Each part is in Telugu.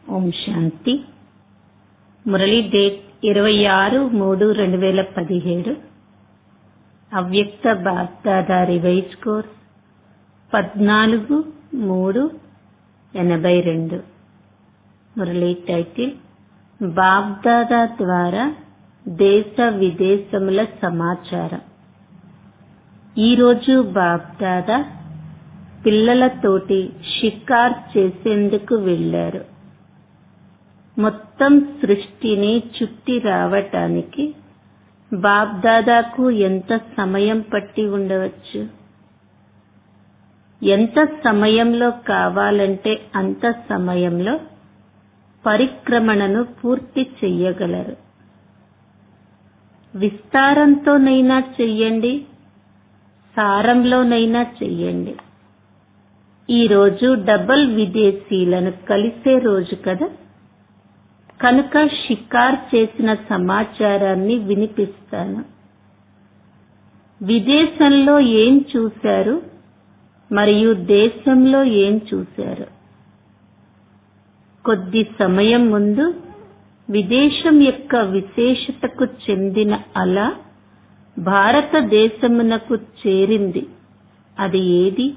ఓం శాంతి మురళీ డేట్ ఇరవై ఆరు మూడు రెండు వేల పదిహేడు అవ్యక్త బాప్దాదా రివైజ్ కోర్స్ పద్నాలుగు మూడు ఎనభై రెండు మురళీ టైటిల్ బాబ్దాదా ద్వారా దేశ విదేశముల సమాచారం ఈరోజు బాబ్దాదా పిల్లలతోటి షికార్ చేసేందుకు వెళ్లారు మొత్తం సృష్టిని చుట్టి రావటానికి బాబ్దాదాకు ఎంత సమయం పట్టి ఉండవచ్చు ఎంత సమయంలో కావాలంటే అంత సమయంలో పరిక్రమణను పూర్తి చెయ్యగలరు విస్తారంతోనైనా చెయ్యండి సారంలోనైనా చెయ్యండి ఈ రోజు డబల్ విదేశీలను కలిసే రోజు కదా కనుక షికార్ చేసిన సమాచారాన్ని వినిపిస్తాను విదేశంలో ఏం చూశారు మరియు దేశంలో ఏం చూశారు కొద్ది సమయం ముందు విదేశం యొక్క విశేషతకు చెందిన అల భారతదేశమునకు చేరింది అది ఏది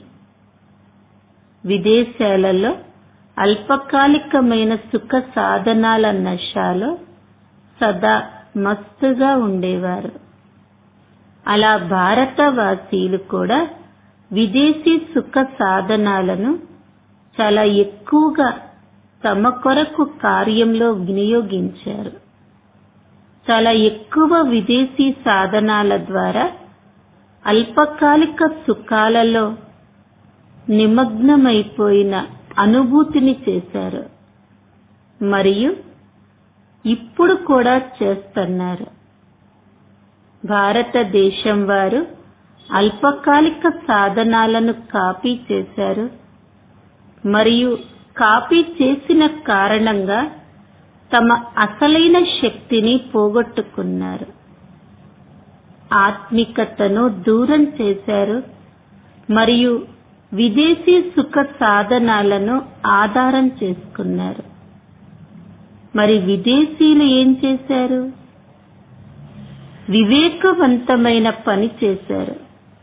విదేశాలలో అల్పకాలికమైన సుఖ సాధనాల నశాలో సదా మస్తుగా ఉండేవారు అలా భారతవాసీలు కూడా విదేశీ సుఖ సాధనాలను చాలా ఎక్కువగా తమ కొరకు కార్యంలో వినియోగించారు చాలా ఎక్కువ విదేశీ సాధనాల ద్వారా అల్పకాలిక సుఖాలలో నిమగ్నమైపోయిన అనుభూతిని చేశారు మరియు ఇప్పుడు కూడా చేస్తున్నారు భారతదేశం వారు అల్పకాలిక సాధనాలను కాపీ చేశారు మరియు కాపీ చేసిన కారణంగా తమ అసలైన శక్తిని పోగొట్టుకున్నారు ఆత్మికతను దూరం చేశారు మరియు విదేశీ సుఖ సాధనాలను ఆధారం చేసుకున్నారు మరి విదేశీయులు ఏం చేశారు వివేకవంతమైన పని చేశారు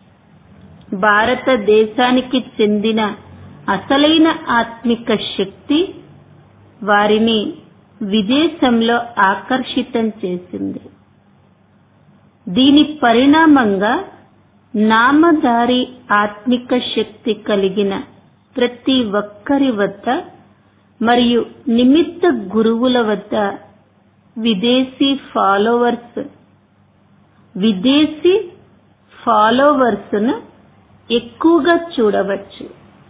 భారతదేశానికి చెందిన అసలైన ఆత్మిక శక్తి వారిని విదేశంలో ఆకర్షితం చేసింది దీని పరిణామంగా నామధారి ఆత్మిక శక్తి కలిగిన ప్రతి ఒక్కరి వద్ద మరియు నిమిత్త గురువుల వద్ద విదేశీ ఫాలోవర్స్ విదేశీ ఫాలోవర్స్ ను ఎక్కువగా చూడవచ్చు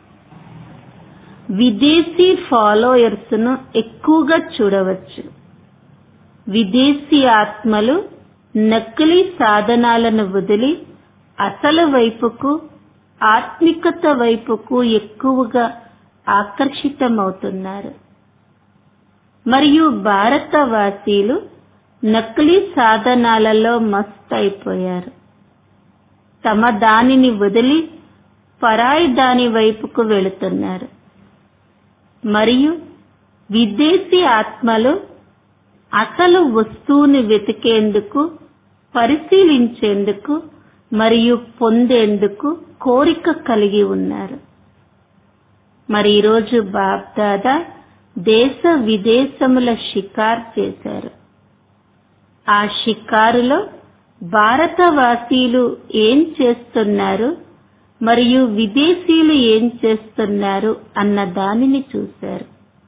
విదేశీ ఫాలోయర్స్ ను ఎక్కువగా చూడవచ్చు విదేశీ ఆత్మలు నకిలీ సాధనాలను వదిలి అసలు వైపుకు ఆత్మికత వైపుకు ఎక్కువగా ఆకర్షితమవుతున్నారు మరియు భారతవాసీలు నకిలీ సాధనాలలో మస్త్ అయిపోయారు తమ దానిని వదిలి పరాయి దాని వైపుకు వెళుతున్నారు మరియు విదేశీ ఆత్మలు అసలు వస్తువుని వెతికేందుకు పరిశీలించేందుకు మరియు పొందేందుకు కోరిక కలిగి ఉన్నారు మరి ఈరోజు బాబ్దాదా దేశ విదేశముల షికార్ చేశారు ఆ షికారులో భారతవాసీలు ఏం చేస్తున్నారు మరియు విదేశీయులు ఏం చేస్తున్నారు అన్న దానిని చూశారు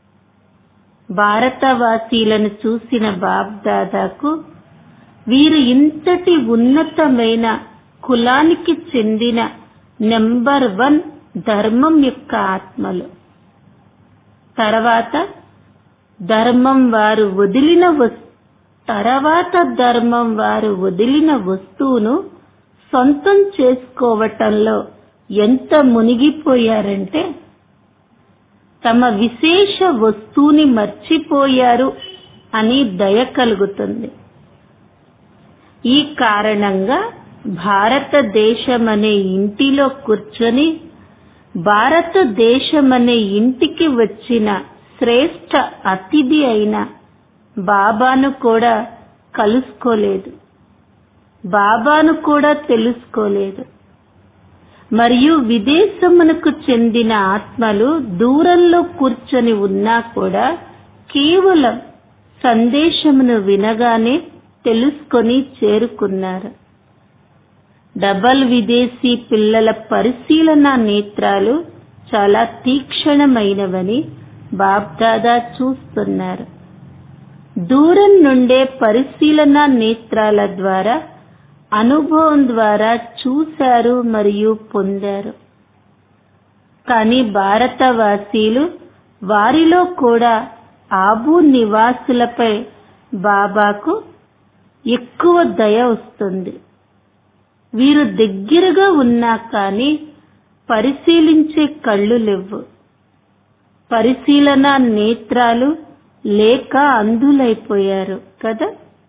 భారతవాసీలను చూసిన బాబ్దాదాకు వీరు ఇంతటి ఉన్నతమైన కులానికి చెందిన నెంబర్ వన్ ధర్మం యొక్క ఆత్మలు తర్వాత ధర్మం వారు వదిలిన తర్వాత ధర్మం వారు వదిలిన వస్తువును సొంతం చేసుకోవటంలో ఎంత మునిగిపోయారంటే తమ విశేష వస్తువుని మర్చిపోయారు అని దయ కలుగుతుంది ఈ కారణంగా భారతదేశమనే ఇంటిలో కూర్చొని భారతదేశమనే ఇంటికి వచ్చిన శ్రేష్ఠ అతిథి అయిన బాబాను కూడా కలుసుకోలేదు బాబాను కూడా తెలుసుకోలేదు మరియు విదేశమునకు చెందిన ఆత్మలు దూరంలో కూర్చొని ఉన్నా కూడా కేవలం సందేశమును వినగానే తెలుసుకొని చేరుకున్నారు డబల్ విదేశీ పిల్లల పరిశీలన నేత్రాలు చాలా తీక్షణమైనవని బాబ్దాదా చూస్తున్నారు దూరం నుండే పరిశీలన నేత్రాల ద్వారా అనుభవం ద్వారా చూశారు మరియు పొందారు కానీ భారతవాసీలు వారిలో కూడా ఆబు నివాసులపై బాబాకు ఎక్కువ దయ వస్తుంది వీరు దగ్గరగా ఉన్నా కానీ పరిశీలించే కళ్ళు లేవు పరిశీలన నేత్రాలు లేక అంధులైపోయారు కదా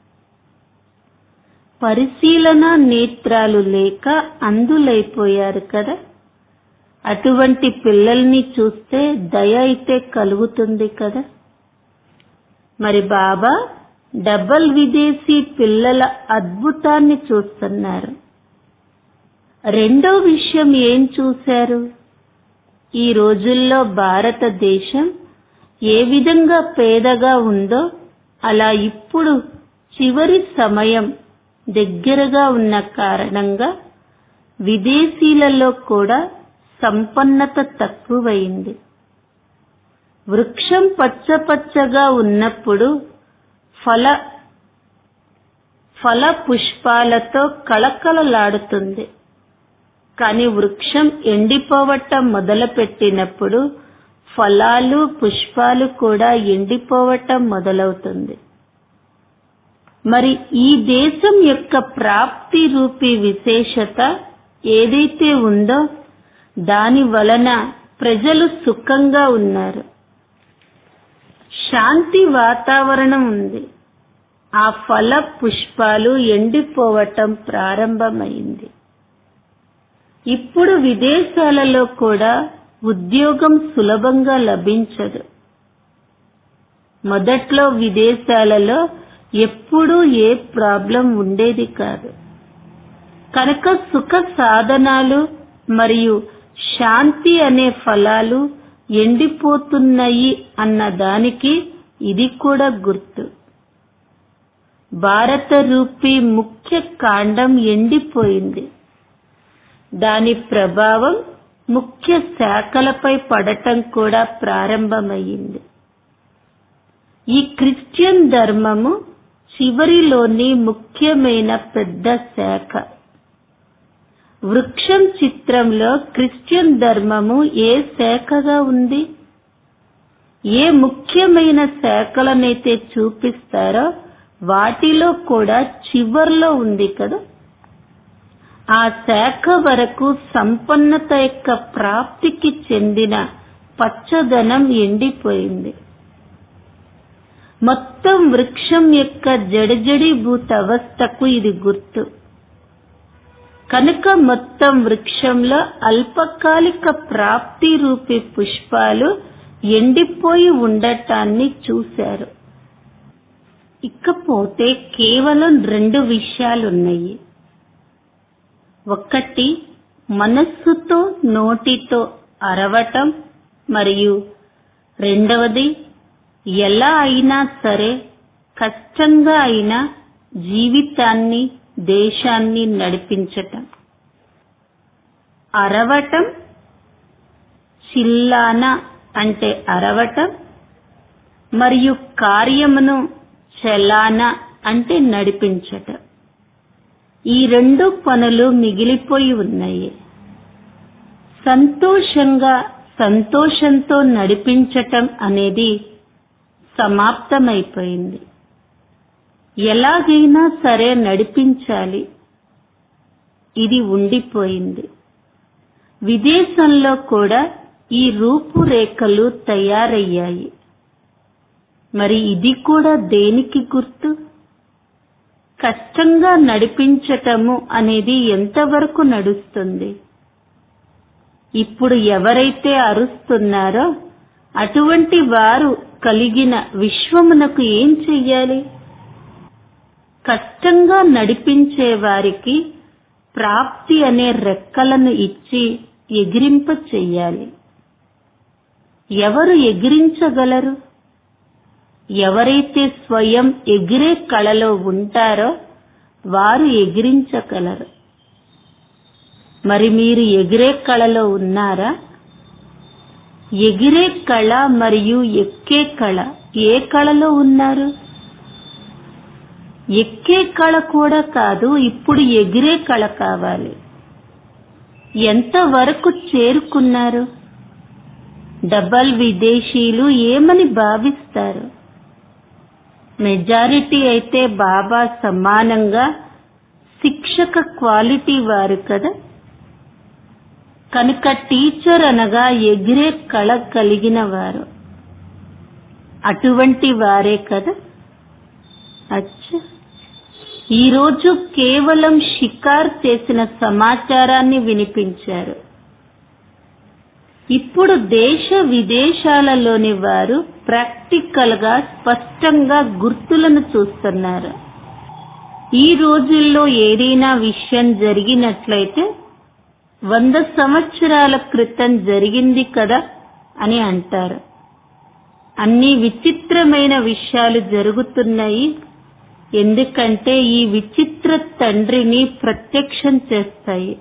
పరిశీలన నేత్రాలు లేక అంధులైపోయారు కదా అటువంటి పిల్లల్ని చూస్తే దయ అయితే కలుగుతుంది కదా మరి బాబా డబల్ విదేశీ పిల్లల అద్భుతాన్ని చూస్తున్నారు రెండో విషయం ఏం చూశారు ఈ రోజుల్లో భారతదేశం ఏ విధంగా పేదగా ఉందో అలా ఇప్పుడు చివరి సమయం దగ్గరగా ఉన్న కారణంగా విదేశీలలో కూడా సంపన్నత తక్కువైంది వృక్షం పచ్చపచ్చగా ఉన్నప్పుడు ఫల ఫల పుష్పాలతో కళకళలాడుతుంది కానీ వృక్షం ఎండిపోవటం మొదలుపెట్టినప్పుడు ఫలాలు పుష్పాలు కూడా ఎండిపోవటం మొదలవుతుంది మరి ఈ దేశం యొక్క ప్రాప్తి రూపీ విశేషత ఏదైతే ఉందో దాని వలన ప్రజలు సుఖంగా ఉన్నారు శాంతి వాతావరణం ఉంది ఆ ఫల పుష్పాలు ఎండిపోవటం ప్రారంభమైంది ఇప్పుడు విదేశాలలో కూడా ఉద్యోగం సులభంగా లభించదు మొదట్లో విదేశాలలో ఎప్పుడూ ఏ ప్రాబ్లం ఉండేది కాదు కనుక సుఖ సాధనాలు మరియు శాంతి అనే ఫలాలు ఎండిపోతున్నాయి అన్న దానికి ఇది కూడా గుర్తు భారత రూపీ ముఖ్య కాండం ఎండిపోయింది దాని ప్రభావం ముఖ్య శాఖలపై పడటం కూడా ప్రారంభమయ్యింది ఈ క్రిస్టియన్ ధర్మము చివరిలోని ముఖ్యమైన పెద్ద శాఖ వృక్షం చిత్రంలో క్రిస్టియన్ ధర్మము ఏ శాఖగా ఉంది ఏ ముఖ్యమైన శాఖలనైతే చూపిస్తారో వాటిలో కూడా చివర్లో ఉంది కదా ఆ శాఖ వరకు సంపన్నత యొక్క ప్రాప్తికి చెందిన పచ్చదనం ఎండిపోయింది మొత్తం వృక్షం యొక్క జడిజడిభూత అవస్థకు ఇది గుర్తు కనుక మొత్తం వృక్షంలో అల్పకాలిక ప్రాప్తి రూపి పుష్పాలు ఎండిపోయి ఉండటాన్ని చూశారు ఇకపోతే కేవలం రెండు విషయాలున్నాయి ఒకటి మనస్సుతో నోటితో అరవటం మరియు రెండవది ఎలా అయినా సరే కష్టంగా అయినా జీవితాన్ని దేశాన్ని నడిపించటం అరవటం చిల్లాన అంటే అరవటం మరియు కార్యమును చలాన అంటే నడిపించటం ఈ రెండు పనులు మిగిలిపోయి ఉన్నాయి సంతోషంగా సంతోషంతో నడిపించటం అనేది సమాప్తమైపోయింది ఎలాగైనా సరే నడిపించాలి ఇది ఉండిపోయింది విదేశంలో కూడా ఈ రూపురేఖలు తయారయ్యాయి మరి ఇది కూడా దేనికి గుర్తు కష్టంగా నడిపించటము అనేది ఎంతవరకు నడుస్తుంది ఇప్పుడు ఎవరైతే అరుస్తున్నారో అటువంటి వారు కలిగిన విశ్వమునకు ఏం చెయ్యాలి కష్టంగా నడిపించే వారికి ప్రాప్తి అనే రెక్కలను ఇచ్చి ఎగిరింప చెయ్యాలి ఎవరు ఎగిరించగలరు ఎవరైతే స్వయం ఎగిరే కళలో ఉంటారో వారు ఎగిరించగలరు మరి మీరు ఎగిరే కళలో ఉన్నారా ఎగిరే కళ మరియు ఎక్కే కళ ఏ కళలో ఉన్నారు ఎక్కే కళ కూడా కాదు ఇప్పుడు ఎగిరే కళ కావాలి ఎంతవరకు చేరుకున్నారు డబల్ విదేశీయులు ఏమని భావిస్తారు మెజారిటీ అయితే బాబా సమానంగా శిక్షక క్వాలిటీ వారు కదా కనుక టీచర్ అనగా ఎగిరే కళ కలిగిన వారు అటువంటి వారే కదా అచ్చా ఈరోజు కేవలం షికార్ చేసిన సమాచారాన్ని వినిపించారు ఇప్పుడు దేశ విదేశాలలోని వారు ప్రాక్టికల్ గా స్పష్టంగా గుర్తులను చూస్తున్నారు ఈ రోజుల్లో ఏదైనా విషయం జరిగినట్లయితే వంద సంవత్సరాల క్రితం జరిగింది కదా అని అంటారు అన్ని విచిత్రమైన విషయాలు జరుగుతున్నాయి ఎందుకంటే ఈ విచిత్ర తండ్రిని ప్రత్యక్షం చేస్తాయి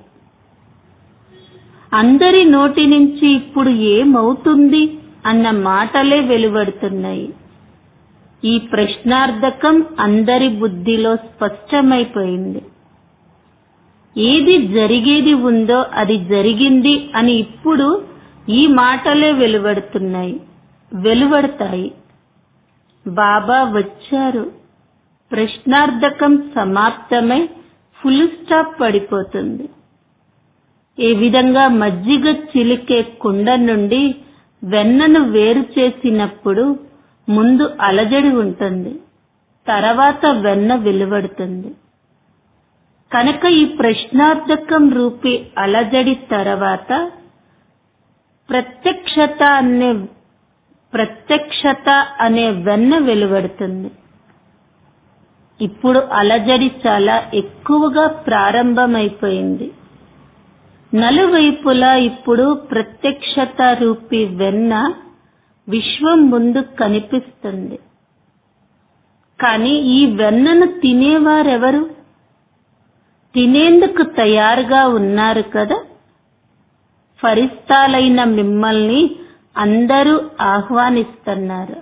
అందరి నోటి నుంచి ఇప్పుడు ఏమవుతుంది అన్న మాటలే వెలువడుతున్నాయి ఈ ప్రశ్నార్థకం అందరి బుద్ధిలో స్పష్టమైపోయింది ఏది జరిగేది ఉందో అది జరిగింది అని ఇప్పుడు ఈ మాటలే వెలువడుతున్నాయి వెలువడతాయి బాబా వచ్చారు ప్రశ్నార్థకం సమాప్తమై ఫుల్ స్టాప్ పడిపోతుంది ఏ విధంగా మజ్జిగ చిలికే కుండ నుండి వెన్నను వేరు చేసినప్పుడు ముందు అలజడి ఉంటుంది తర్వాత వెన్న వెలువడుతుంది కనుక ఈ ప్రశ్నార్థకం రూపి అలజడి తర్వాత ప్రత్యక్షత అనే ప్రత్యక్షత అనే వెన్న వెలువడుతుంది ఇప్పుడు అలజడి చాలా ఎక్కువగా ప్రారంభమైపోయింది నలువైపులా ఇప్పుడు ప్రత్యక్షత రూపి వెన్న విశ్వం ముందు కనిపిస్తుంది కానీ ఈ వెన్నను తినేవారెవరు తినేందుకు తయారుగా ఉన్నారు కదా ఫరిస్తాలైన మిమ్మల్ని అందరూ ఆహ్వానిస్తున్నారు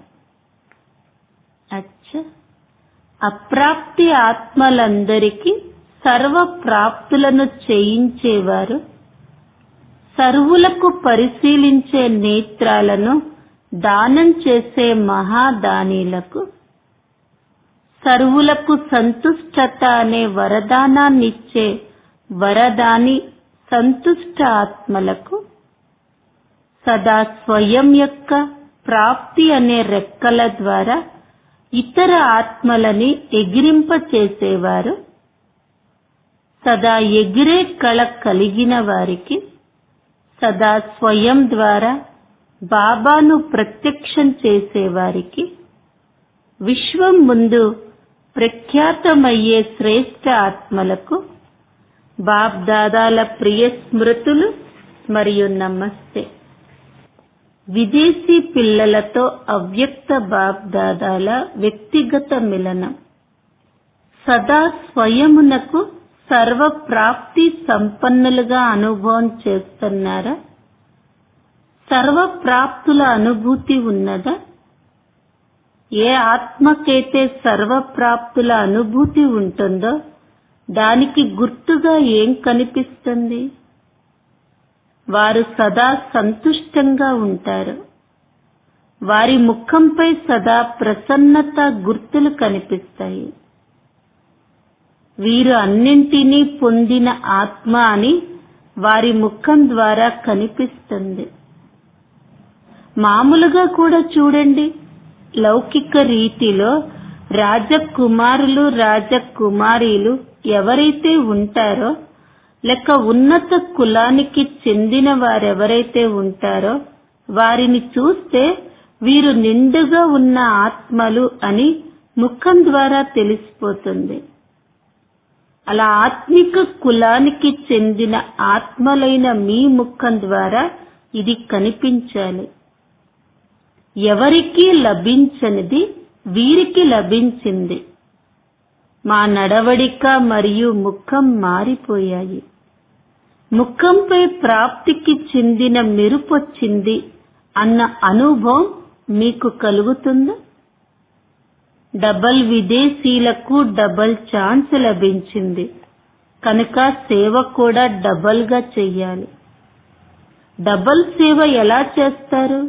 అచ్చా అప్రాప్తి ఆత్మలందరికీ సర్వ ప్రాప్తులను చేయించేవారు సర్వులకు పరిశీలించే నేత్రాలను దానం చేసే మహాదానీలకు సర్వులకు సంతుష్టత అనే వరదానాన్నిచ్చే వరదాని సంతుష్ట ఆత్మలకు సదా స్వయం యొక్క ప్రాప్తి అనే రెక్కల ద్వారా ఇతర ఆత్మలని ఎగిరింపచేసేవారు సదా ఎగిరే కళ కలిగిన వారికి సదా స్వయం ద్వారా బాబాను ప్రత్యక్షం చేసేవారికి విశ్వం ముందు ప్రఖ్యాతమయ్యే శ్రేష్ఠ ఆత్మలకు బాబ్ దాదాల ప్రియ స్మృతులు మరియు నమస్తే విదేశీ పిల్లలతో అవ్యక్త బాబ్ దాదాల వ్యక్తిగత మిలనం సదా స్వయమునకు సర్వ ప్రాప్తి సంపన్నులుగా అనుభవం చేస్తున్నారా సర్వ ప్రాప్తుల అనుభూతి ఉన్నదా ఏ ఆత్మకైతే సర్వ ప్రాప్తుల అనుభూతి ఉంటుందో దానికి గుర్తుగా ఏం కనిపిస్తుంది వారు సదా సంతుష్టంగా ఉంటారు వారి ముఖంపై సదా ప్రసన్నత గుర్తులు కనిపిస్తాయి వీరు అన్నింటినీ పొందిన ఆత్మ అని వారి ముఖం ద్వారా కనిపిస్తుంది మామూలుగా కూడా చూడండి లౌకిక రీతిలో రాజకుమారులు రాజకుమారీలు ఎవరైతే ఉంటారో లేక ఉన్నత కులానికి చెందిన వారెవరైతే ఉంటారో వారిని చూస్తే వీరు నిండుగా ఉన్న ఆత్మలు అని ముఖం ద్వారా తెలిసిపోతుంది అలా ఆత్మిక కులానికి చెందిన ఆత్మలైన మీ ముఖం ద్వారా ఇది కనిపించాలి ఎవరికీ లభించనిది వీరికి లభించింది మా నడవడిక మరియు ముఖం మారిపోయాయి ముఖంపై ప్రాప్తికి చెందిన మెరుపొచ్చింది అన్న అనుభవం మీకు కలుగుతుందా డబల్ విదేశీలకు డబల్ ఛాన్స్ లభించింది కనుక సేవ కూడా డబల్ గా చెయ్యాలి డబల్ సేవ ఎలా చేస్తారు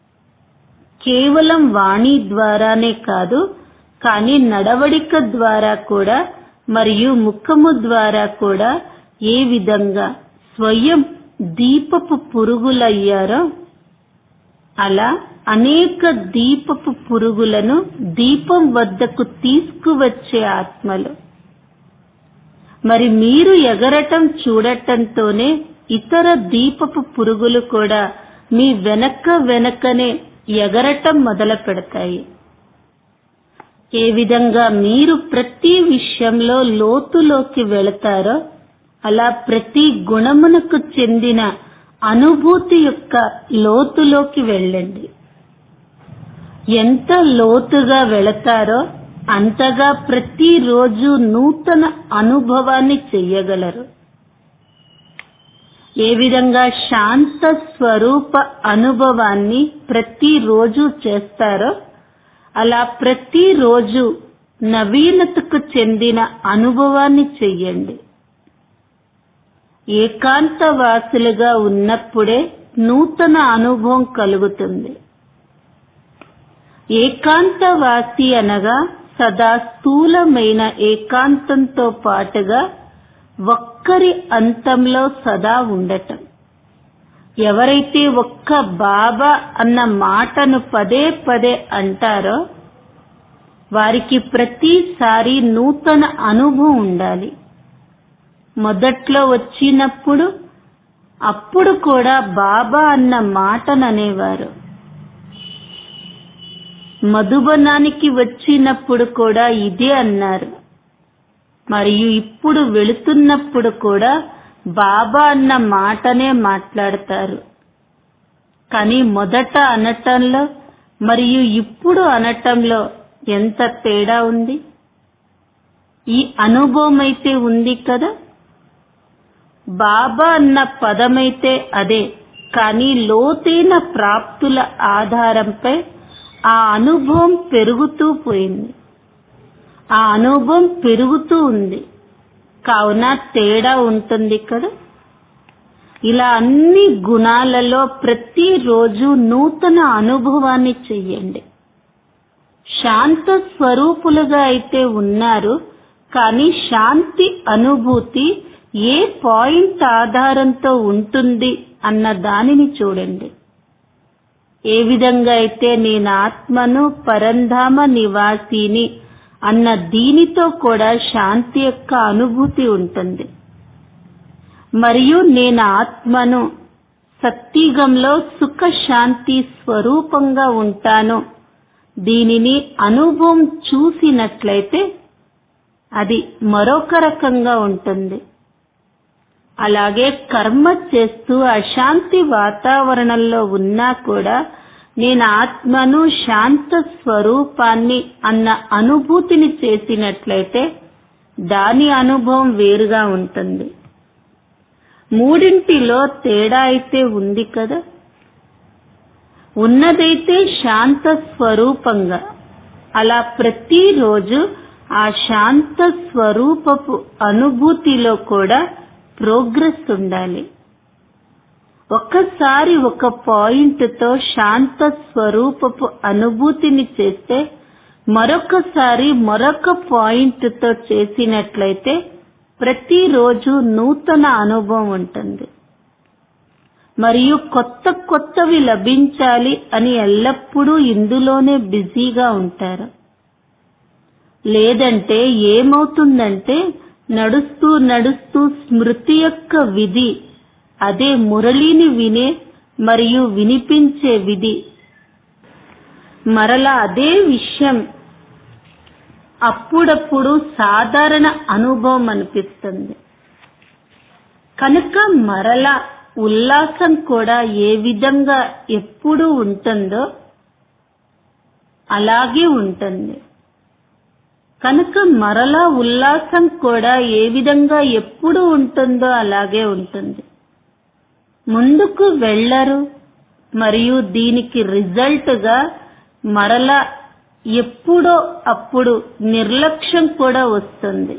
కేవలం వాణి ద్వారానే కాదు కానీ నడవడిక ద్వారా కూడా మరియు ముఖము ద్వారా కూడా ఏ విధంగా స్వయం దీపపు పురుగులయ్యారో అలా అనేక దీపపు పురుగులను దీపం వద్దకు తీసుకువచ్చే ఆత్మలు మరి మీరు ఎగరటం చూడటంతోనే ఇతర దీపపు పురుగులు కూడా మీ వెనక వెనకనే ఎగరటం మొదలు పెడతాయి ఏ విధంగా మీరు ప్రతి విషయంలో లోతులోకి వెళతారో అలా ప్రతి గుణమునకు చెందిన అనుభూతి యొక్క లోతులోకి వెళ్ళండి ఎంత లోతుగా వెళతారో అంతగా ప్రతిరోజు నూతన అనుభవాన్ని చెయ్యగలరు ఏ విధంగా శాంత స్వరూప అనుభవాన్ని ప్రతిరోజు చేస్తారో అలా ప్రతిరోజు నవీనతకు చెందిన అనుభవాన్ని చెయ్యండి ఏకాంతవాసులుగా ఉన్నప్పుడే నూతన అనుభవం కలుగుతుంది ఏకాంతవాసి అనగా సదా స్థూలమైన ఏకాంతంతో పాటుగా ఒక్కరి అంతంలో సదా ఉండటం ఎవరైతే ఒక్క బాబా అన్న మాటను పదే పదే అంటారో వారికి ప్రతిసారి నూతన అనుభవం ఉండాలి మొదట్లో వచ్చినప్పుడు అప్పుడు కూడా బాబా అన్న మాటననేవారు మధుబనానికి వచ్చినప్పుడు కూడా ఇదే అన్నారు మరియు ఇప్పుడు వెళుతున్నప్పుడు కూడా బాబా అన్న మాటనే మాట్లాడతారు కానీ మొదట అనటంలో మరియు ఇప్పుడు అనటంలో ఎంత తేడా ఉంది ఈ అనుభవం అయితే ఉంది కదా బాబా అన్న పదమైతే అదే కానీ లోతైన ప్రాప్తుల ఆధారంపై ఆ అనుభవం పెరుగుతూ పోయింది ఆ అనుభవం పెరుగుతూ ఉంది కావున తేడా ఉంటుంది కదా ఇలా అన్ని గుణాలలో ప్రతిరోజు నూతన అనుభవాన్ని చెయ్యండి శాంత స్వరూపులుగా అయితే ఉన్నారు కానీ శాంతి అనుభూతి ఏ పాయింట్ ఆధారంతో ఉంటుంది అన్న దానిని చూడండి ఏ విధంగా అయితే నేను ఆత్మను పరంధామ నివాసిని అన్న దీనితో కూడా శాంతి యొక్క అనుభూతి ఉంటుంది మరియు నేను ఆత్మను సత్యుగంలో సుఖ శాంతి స్వరూపంగా ఉంటాను దీనిని అనుభవం చూసినట్లయితే అది మరొక రకంగా ఉంటుంది అలాగే కర్మ చేస్తూ అశాంతి వాతావరణంలో ఉన్నా కూడా నేను ఆత్మను శాంత స్వరూపాన్ని అన్న అనుభూతిని చేసినట్లయితే దాని అనుభవం వేరుగా ఉంటుంది మూడింటిలో తేడా అయితే ఉంది కదా ఉన్నదైతే శాంత స్వరూపంగా అలా ప్రతిరోజు ఆ శాంత స్వరూపపు అనుభూతిలో కూడా ప్రోగ్రెస్ ఉండాలి ఒక్కసారి ఒక పాయింట్తో శాంత స్వరూపపు అనుభూతిని చేస్తే మరొకసారి మరొక పాయింట్తో చేసినట్లయితే ప్రతిరోజు నూతన అనుభవం ఉంటుంది మరియు కొత్త కొత్తవి లభించాలి అని ఎల్లప్పుడూ ఇందులోనే బిజీగా ఉంటారు లేదంటే ఏమవుతుందంటే నడుస్తూ నడుస్తూ స్మృతి యొక్క విధి అదే మురళిని వినే మరియు వినిపించే విధి మరలా అదే విషయం అప్పుడప్పుడు సాధారణ అనుభవం అనిపిస్తుంది కనుక మరలా ఉల్లాసం కూడా ఏ విధంగా ఎప్పుడు ఉంటుందో అలాగే ఉంటుంది కనుక మరలా ఉల్లాసం కూడా ఏ విధంగా ఎప్పుడు ఉంటుందో అలాగే ఉంటుంది ముందుకు వెళ్ళరు మరియు దీనికి రిజల్ట్ గా మరలా ఎప్పుడో అప్పుడు నిర్లక్ష్యం కూడా వస్తుంది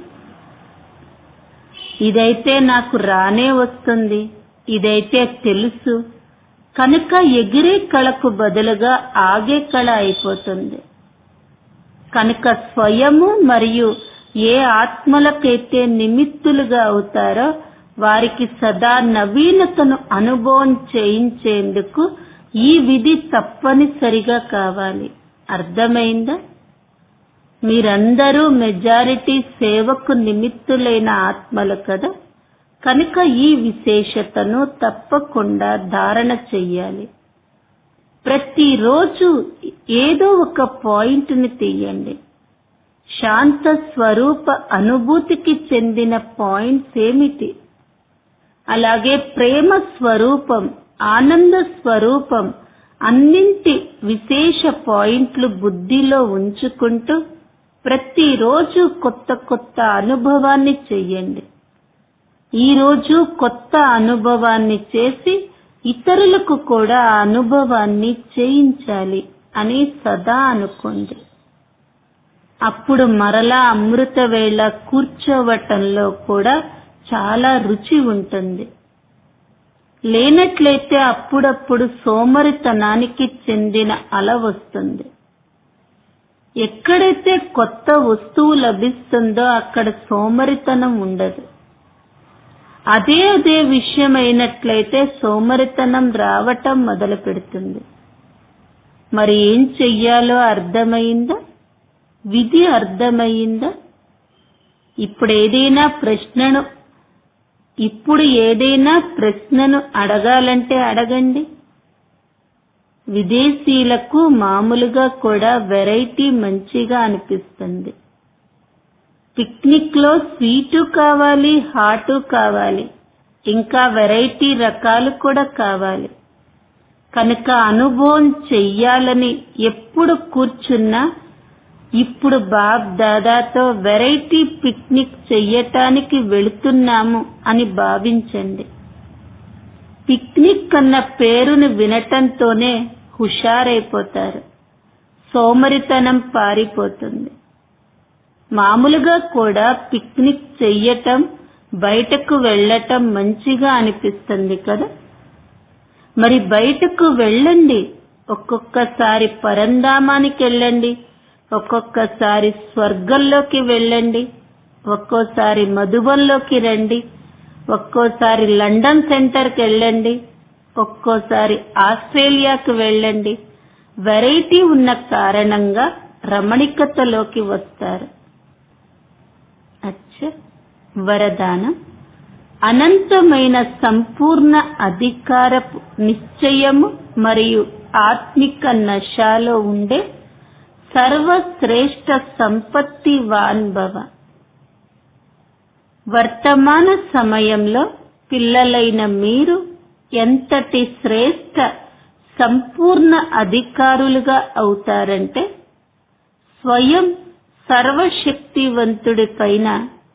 ఇదైతే నాకు రానే వస్తుంది ఇదైతే తెలుసు కనుక ఎగిరే కళకు బదులుగా ఆగే కళ అయిపోతుంది కనుక స్వయము మరియు ఏ ఆత్మలకైతే నిమిత్తులుగా అవుతారో వారికి సదా నవీనతను అనుభవం చేయించేందుకు ఈ విధి తప్పనిసరిగా కావాలి అర్థమైందా మీరందరూ మెజారిటీ సేవకు నిమిత్తులైన ఆత్మలు కదా కనుక ఈ విశేషతను తప్పకుండా ధారణ చెయ్యాలి ప్రతిరోజు ఏదో ఒక పాయింట్ ని తీయండి శాంత స్వరూప అనుభూతికి చెందిన పాయింట్స్ ఏమిటి అలాగే ప్రేమ స్వరూపం ఆనంద స్వరూపం అన్నింటి విశేష పాయింట్లు బుద్ధిలో ఉంచుకుంటూ ప్రతిరోజు కొత్త కొత్త అనుభవాన్ని చెయ్యండి ఈ రోజు కొత్త అనుభవాన్ని చేసి ఇతరులకు కూడా ఆ అనుభవాన్ని చేయించాలి అని సదా అనుకోండి అప్పుడు మరలా అమృత వేళ కూర్చోవటంలో కూడా చాలా రుచి ఉంటుంది లేనట్లయితే అప్పుడప్పుడు సోమరితనానికి చెందిన అల వస్తుంది ఎక్కడైతే కొత్త వస్తువు లభిస్తుందో అక్కడ సోమరితనం ఉండదు అదే అదే విషయం అయినట్లయితే సోమరితనం రావటం మొదలు పెడుతుంది మరి ఏం చెయ్యాలో అర్థమైందా విధి అర్థమయ్యిందా ఇప్పుడు ఏదైనా ప్రశ్నను ఇప్పుడు ఏదైనా ప్రశ్నను అడగాలంటే అడగండి విదేశీయులకు మామూలుగా కూడా వెరైటీ మంచిగా అనిపిస్తుంది పిక్నిక్ లో స్వీటు కావాలి హాటు కావాలి ఇంకా వెరైటీ రకాలు కూడా కావాలి కనుక అనుభవం చెయ్యాలని ఎప్పుడు కూర్చున్నా ఇప్పుడు బాబ్ దాదాతో వెరైటీ పిక్నిక్ చెయ్యటానికి వెళుతున్నాము అని భావించండి పిక్నిక్ అన్న పేరును వినటంతోనే హుషారైపోతారు సోమరితనం పారిపోతుంది మామూలుగా కూడా పిక్నిక్ చెయ్యటం బయటకు వెళ్ళటం మంచిగా అనిపిస్తుంది కదా మరి బయటకు వెళ్ళండి ఒక్కొక్కసారి పరంధామానికి వెళ్ళండి ఒక్కొక్కసారి స్వర్గంలోకి వెళ్ళండి ఒక్కోసారి మధుబన్లోకి రండి ఒక్కోసారి లండన్ సెంటర్కి వెళ్ళండి ఒక్కోసారి ఆస్ట్రేలియాకు వెళ్ళండి వెరైటీ ఉన్న కారణంగా రమణికతలోకి వస్తారు అచ్చ వరదానం అనంతమైన సంపూర్ణ అధికారపు నిశ్చయము మరియు ఆత్మిక నశాలో ఉండే సర్వశ్రేష్ఠ సంపత్తి వాన్భవ వర్తమాన సమయంలో పిల్లలైన మీరు ఎంతటి శ్రేష్ఠ సంపూర్ణ అధికారులుగా అవుతారంటే స్వయం సర్వశక్తివంతుడి పైన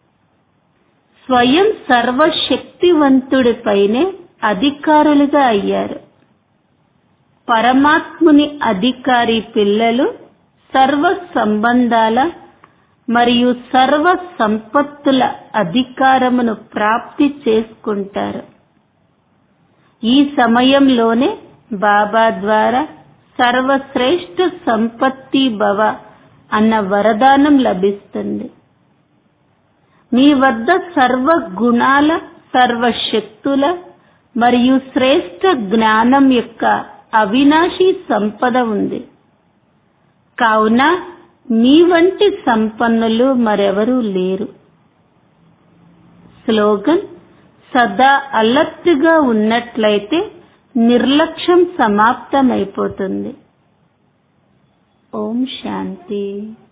స్వయం సర్వశక్తివంతుడి పైనే అధికారులుగా అయ్యారు పరమాత్ముని అధికారి పిల్లలు సర్వ సంబంధాల మరియు సర్వ సంపత్తుల అధికారమును ప్రాప్తి చేసుకుంటారు ఈ సమయంలోనే బాబా ద్వారా సర్వశ్రేష్ఠ సంపత్తి భవ అన్న వరదానం లభిస్తుంది మీ వద్ద సర్వ గుణాల సర్వ శక్తుల మరియు శ్రేష్ఠ జ్ఞానం యొక్క అవినాశీ సంపద ఉంది కావున మీ వంటి సంపన్నులు మరెవరూ లేరు స్లోగన్ సదా అలర్ట్ గా ఉన్నట్లయితే నిర్లక్ష్యం సమాప్తమైపోతుంది ఓం శాంతి